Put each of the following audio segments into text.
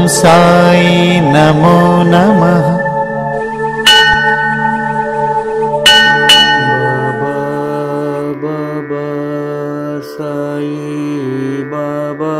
சாய் நமோ நமः பாபா பாபா சாய் பாபா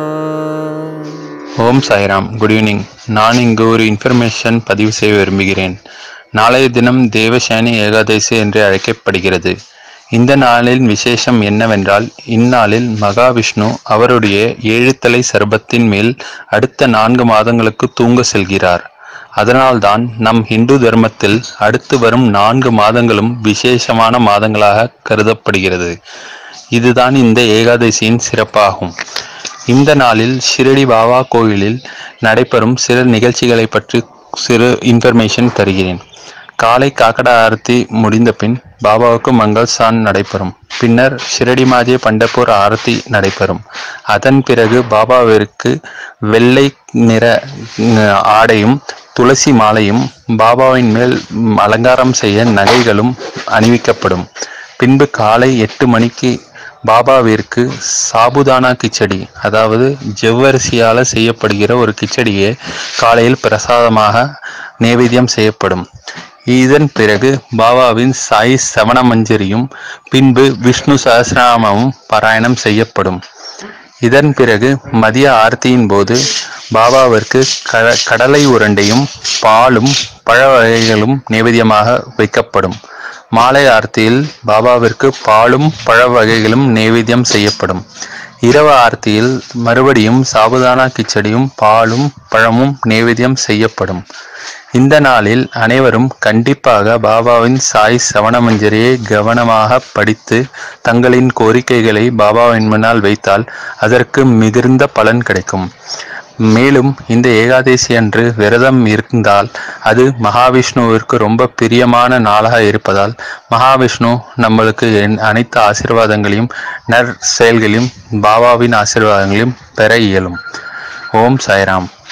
ஓம் சாய்ராம் குட் ஈவினிங் நான் இங்கு ஒரு இன்ஃபர்மேஷன் பதிவு செய்ய விரும்புகிறேன் நாளைய தினம் தேவசேனி ஏகாதசி என்று அழைக்கப்படுகிறது இந்த நாளின் விசேஷம் என்னவென்றால் இந்நாளில் மகாவிஷ்ணு அவருடைய ஏழுத்தலை சர்பத்தின் மேல் அடுத்த நான்கு மாதங்களுக்கு தூங்க செல்கிறார் அதனால்தான் நம் இந்து தர்மத்தில் அடுத்து வரும் நான்கு மாதங்களும் விசேஷமான மாதங்களாக கருதப்படுகிறது இதுதான் இந்த ஏகாதசியின் சிறப்பாகும் இந்த நாளில் ஷிரடி பாபா கோயிலில் நடைபெறும் சில நிகழ்ச்சிகளை பற்றி சிறு இன்ஃபர்மேஷன் தருகிறேன் காலை காக்கடா ஆரத்தி முடிந்த பின் பாபாவுக்கு மங்கள் சான் நடைபெறும் பின்னர் ஷிரடி மாஜே பண்டப்பூர் ஆரத்தி நடைபெறும் அதன் பிறகு பாபாவிற்கு வெள்ளை நிற ம், ஆடையும் துளசி மாலையும் பாபாவின் மேல் ம், அலங்காரம் செய்ய நகைகளும் அணிவிக்கப்படும் பின்பு காலை எட்டு மணிக்கு பாபாவிற்கு சாபுதானா கிச்சடி அதாவது ஜவ்வரிசியால் செய்யப்படுகிற ஒரு கிச்சடியே காலையில் பிரசாதமாக நைவேத்தியம் செய்யப்படும் இதன் பிறகு பாபாவின் சாய் சவண மஞ்சரியும் பின்பு விஷ்ணு சஹஸ்ரநாமமும் பாராயணம் செய்யப்படும் இதன் பிறகு மதிய ஆரத்தியின் போது பாபாவிற்கு க கடலை உருண்டையும் பாலும் பழ வகைகளும் நைவேத்தியமாக வைக்கப்படும் மாலை ஆரத்தியில் பாபாவிற்கு பாலும் பழ வகைகளும் நைவேத்தியம் செய்யப்படும் இரவு ஆரத்தியில் மறுபடியும் சாபுதானா கிச்சடியும் பாலும் பழமும் நைவேத்தியம் செய்யப்படும் இந்த நாளில் அனைவரும் கண்டிப்பாக பாபாவின் சாய் சவணமஞ்சரியை கவனமாக படித்து தங்களின் கோரிக்கைகளை பாபாவின் முன்னால் வைத்தால் அதற்கு மிகுந்த பலன் கிடைக்கும் மேலும் இந்த ஏகாதசி அன்று விரதம் இருந்தால் அது மகாவிஷ்ணுவிற்கு ரொம்ப பிரியமான நாளாக இருப்பதால் மகாவிஷ்ணு நம்மளுக்கு என் அனைத்து ஆசீர்வாதங்களையும் நற் செயல்களையும் பாபாவின் ஆசீர்வாதங்களையும் பெற இயலும் ஓம் சாய்ராம்